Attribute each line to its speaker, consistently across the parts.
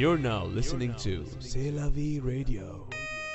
Speaker 1: You're now listening to C'est la vie radio.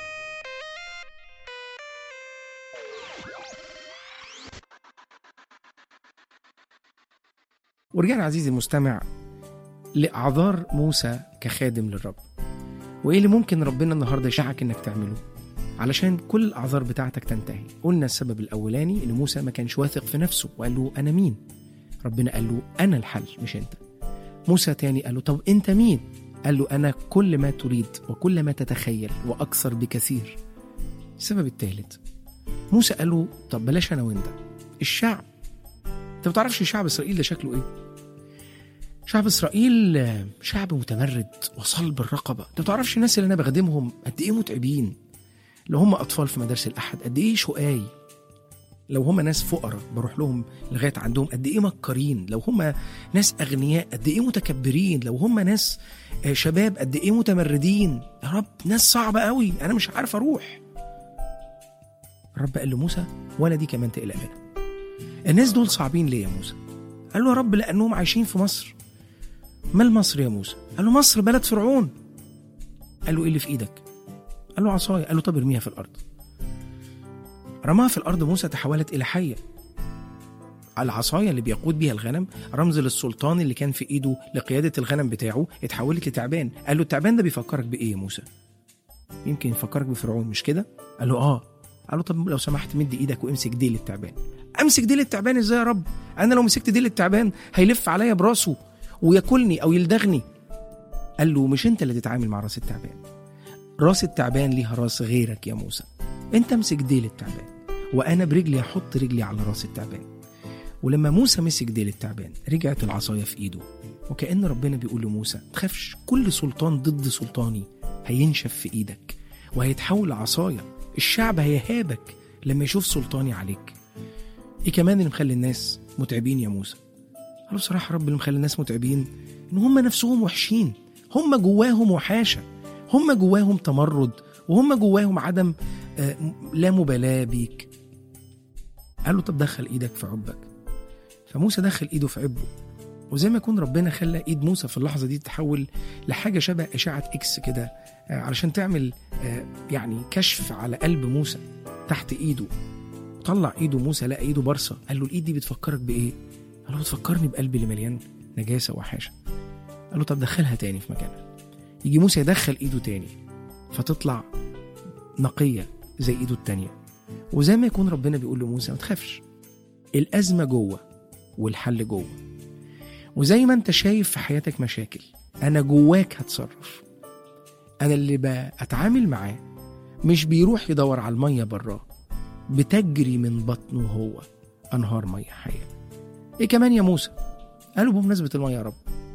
Speaker 2: ورجعنا عزيزي المستمع لأعذار موسى كخادم للرب وإيه اللي ممكن ربنا النهاردة يشجعك إنك تعمله علشان كل الأعذار بتاعتك تنتهي قلنا السبب الأولاني إن موسى ما كانش واثق في نفسه وقال له أنا مين ربنا قال له أنا الحل مش أنت موسى تاني قال له طب أنت مين قال له أنا كل ما تريد وكل ما تتخيل وأكثر بكثير السبب الثالث موسى قال له طب بلاش أنا وأنت الشعب أنت ما تعرفش شعب إسرائيل ده شكله إيه شعب اسرائيل شعب متمرد وصلب الرقبه انت ما تعرفش الناس اللي انا بخدمهم قد ايه متعبين لو هم اطفال في مدارس الاحد قد ايه شقاي لو هم ناس فقراء بروح لهم لغايه عندهم قد ايه مكرين لو هم ناس اغنياء قد ايه متكبرين لو هم ناس آه، شباب قد ايه متمردين يا رب ناس صعبه قوي انا مش عارف اروح الرب قال لموسى ولا دي كمان تقلق منها الناس دول صعبين ليه يا موسى قال له يا رب لانهم عايشين في مصر مال مصر يا موسى قال له مصر بلد فرعون قال له ايه اللي في ايدك قال له عصايه قال له طب ارميها في الارض رماها في الارض موسى تحولت الى حيه العصايه اللي بيقود بيها الغنم رمز للسلطان اللي كان في ايده لقياده الغنم بتاعه اتحولت لتعبان قال له التعبان ده بيفكرك بايه يا موسى يمكن يفكرك بفرعون مش كده قال له اه قال له طب لو سمحت مد ايدك وامسك ديل التعبان امسك ديل التعبان ازاي يا رب انا لو مسكت ديل التعبان هيلف عليا براسه وياكلني او يلدغني قال له مش انت اللي تتعامل مع راس التعبان راس التعبان ليها راس غيرك يا موسى انت امسك ديل التعبان وانا برجلي احط رجلي على راس التعبان ولما موسى مسك ديل التعبان رجعت العصايه في ايده وكأن ربنا بيقول لموسى تخافش كل سلطان ضد سلطاني هينشف في ايدك وهيتحول لعصايه الشعب هيهابك لما يشوف سلطاني عليك ايه كمان اللي مخلي الناس متعبين يا موسى قالوا بصراحة رب اللي مخلي الناس متعبين إن هم نفسهم وحشين هم جواهم وحاشة هم جواهم تمرد وهم جواهم عدم آه، م- لا مبالاة بيك قال له طب دخل إيدك في عبك فموسى دخل إيده في عبه وزي ما يكون ربنا خلى إيد موسى في اللحظة دي تتحول لحاجة شبه أشعة إكس كده آه، علشان تعمل آه، يعني كشف على قلب موسى تحت إيده طلع إيده موسى لقى إيده برصة قال له الإيد دي بتفكرك بإيه؟ قال له بتفكرني بقلبي اللي مليان نجاسه وحاشه قال له طب دخلها تاني في مكانها يجي موسى يدخل ايده تاني فتطلع نقيه زي ايده التانيه وزي ما يكون ربنا بيقول لموسى ما تخافش الازمه جوه والحل جوه وزي ما انت شايف في حياتك مشاكل انا جواك هتصرف انا اللي بتعامل معاه مش بيروح يدور على الميه براه بتجري من بطنه هو انهار ميه حيه ايه كمان يا موسى قالوا بمناسبة المية يا رب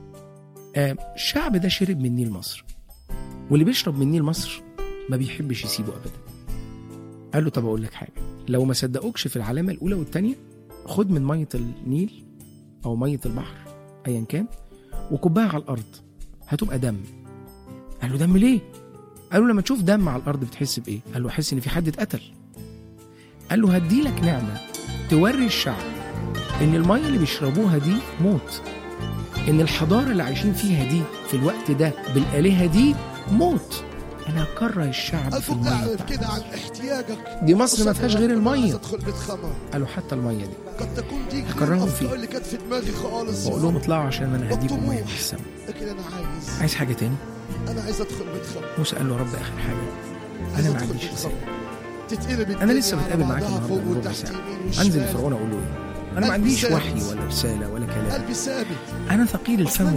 Speaker 2: آه الشعب ده شرب من نيل مصر واللي بيشرب من نيل مصر ما بيحبش يسيبه ابدا قال له طب اقول لك حاجه لو ما صدقوكش في العلامه الاولى والثانيه خد من ميه النيل او ميه البحر ايا كان وكبها على الارض هتبقى دم قال له دم ليه قال له لما تشوف دم على الارض بتحس بايه قال له احس ان في حد اتقتل قال له هديلك نعمه توري الشعب ان الميه اللي بيشربوها دي موت ان الحضاره اللي عايشين فيها دي في الوقت ده بالالهه دي موت انا هكره الشعب في
Speaker 3: أكون
Speaker 2: الميه
Speaker 3: أعرف
Speaker 2: بتاعتها.
Speaker 3: كده عن احتياجك
Speaker 2: دي مصر ما فيهاش غير
Speaker 3: عايز
Speaker 2: الميه
Speaker 3: ادخل بيت خمر
Speaker 2: قالوا حتى الميه دي
Speaker 3: قد تكون دي
Speaker 2: هكرههم فيه.
Speaker 3: الافكار اللي كانت في دماغي خالص
Speaker 2: واقول لهم اطلعوا عشان انا هديكم ميه من السماء
Speaker 3: لكن انا عايز
Speaker 2: عايز حاجه تاني
Speaker 3: انا عايز ادخل بيت خمر
Speaker 2: موسى قال له يا رب اخر حاجه
Speaker 3: عايز
Speaker 2: انا ما
Speaker 3: أدخل
Speaker 2: عنديش
Speaker 3: بيت
Speaker 2: رساله
Speaker 3: خمر. تتقلب
Speaker 2: انا
Speaker 3: الدنيا
Speaker 2: لسه
Speaker 3: على
Speaker 2: بتقابل معاك
Speaker 3: بعضها
Speaker 2: النهارده
Speaker 3: فوق
Speaker 2: من ربع
Speaker 3: وتحت
Speaker 2: ساعه
Speaker 3: يمين
Speaker 2: انزل
Speaker 3: وشمال.
Speaker 2: لفرعون اقول له ايه انا ما
Speaker 3: قلبي
Speaker 2: عنديش
Speaker 3: ثابت.
Speaker 2: وحي ولا رساله ولا كلام
Speaker 3: قلبي ثابت
Speaker 2: انا ثقيل الفم